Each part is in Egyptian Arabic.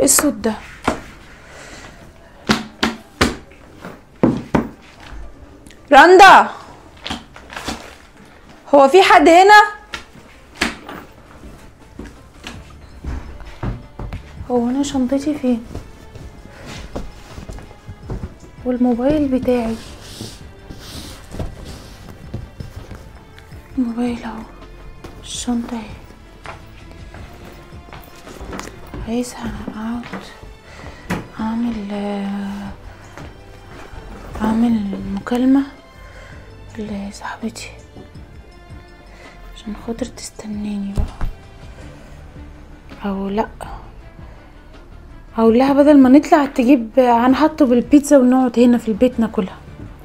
ايه الصوت ده رندا هو في حد هنا هو انا شنطتي فين والموبايل بتاعي الموبايل اهو الشنطة اهي عايزة اقعد اعمل آه، اعمل مكالمة لصاحبتي عشان خاطر تستناني بقى او لا اقول لها بدل ما نطلع تجيب هنحطه بالبيتزا ونقعد هنا في البيت ناكلها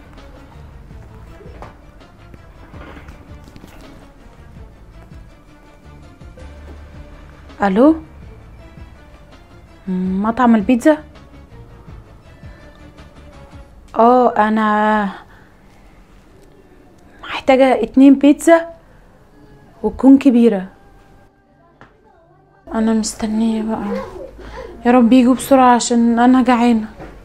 الو مم، مطعم البيتزا اه انا محتاجة اتنين بيتزا وتكون كبيرة انا مستنية بقى يا رب يجوا بسرعة عشان انا جعانة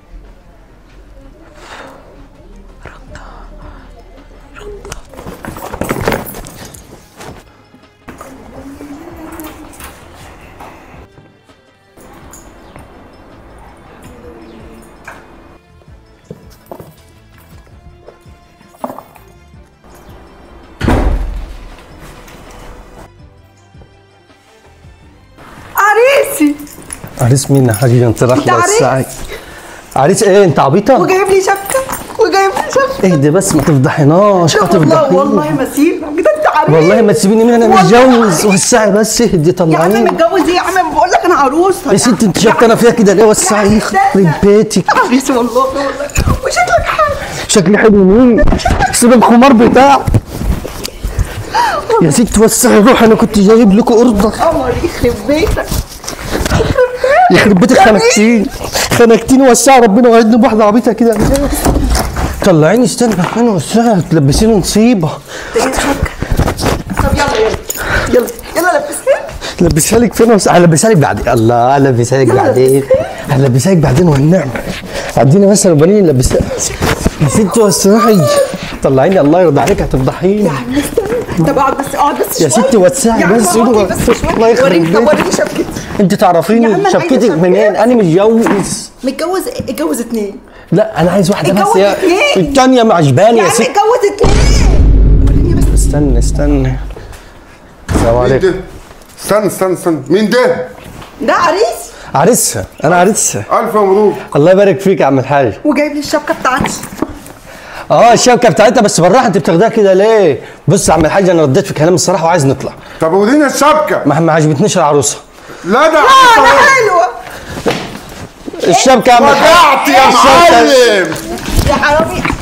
عريسي عريس مين يا حبيبي انت راح انت عريس؟ الساعة عريس ايه انت عبيطة؟ وجايب لي شبكه وجايب لي شبكه اهدي بس ما تفضحيناش لا والله هتفضحيني والله ما سيبك ده انت عريس والله ما تسيبيني من انا والله متجوز وسعي بس اهدي يا عم طلعيني متجوز ايه يا عم بقول لك انا عروسه يا ست انت شايفه فيها كده ليه وسعي يخرب بيتك عريس والله والله وشكلك حلو شكلي حلو مين؟ سيب الخمار بتاعك يا ست وسعي روح انا كنت جايب لكم اوردر قمر يخرب بيتك يخرب بيتك خنقتيني خنقتيني وسعي ربنا وعدني بواحده عبيطه كده طلعيني استنى انا وسعي تلبسيني نصيبه ده هي شبكه طب يلا يلا يلا يلا لبسني لبسها لك فين وس... هلبسها لك بعدين الله هلبسها لك بعدين هلبسها لك بعدين والنعمة اديني مثلا وبنيني نلبسها يا ست وسعي طلعيني الله يرضى عليك هتفضحيني طب اقعد بس اقعد بس يا شوية. ستي وسعي يا عم بس اقعد ايده بس الله شوية. يخرب وريني طب بيتك. وريني شبكتي انت يا تعرفيني عم أنا عايزة شبكتك شبكة. منين انا متجوز متجوز اتجوز اتنين لا انا عايز واحده بس اتجوز يا اتنين. الثانيه معجباني يا يا عم ست اتجوز اتنين وريني بس استنى استنى السلام مين عليكم ده؟ استنى استنى استنى مين ده؟ ده عريس عريسها انا عريسها ألف مبروك الله يبارك فيك يا عم الحاج وجايب لي الشبكه بتاعتي اه الشبكه بتاعتها بس بالراحه انت بتاخدها كده ليه؟ بص يا عم الحاج انا رديت في كلام الصراحه وعايز نطلع طب ورينا الشبكة ما ما عجبتنيش العروسه لا ده انا حلوه الشبكه يا عم الحاج وقعت يا الشبكة- معلم يا حرامي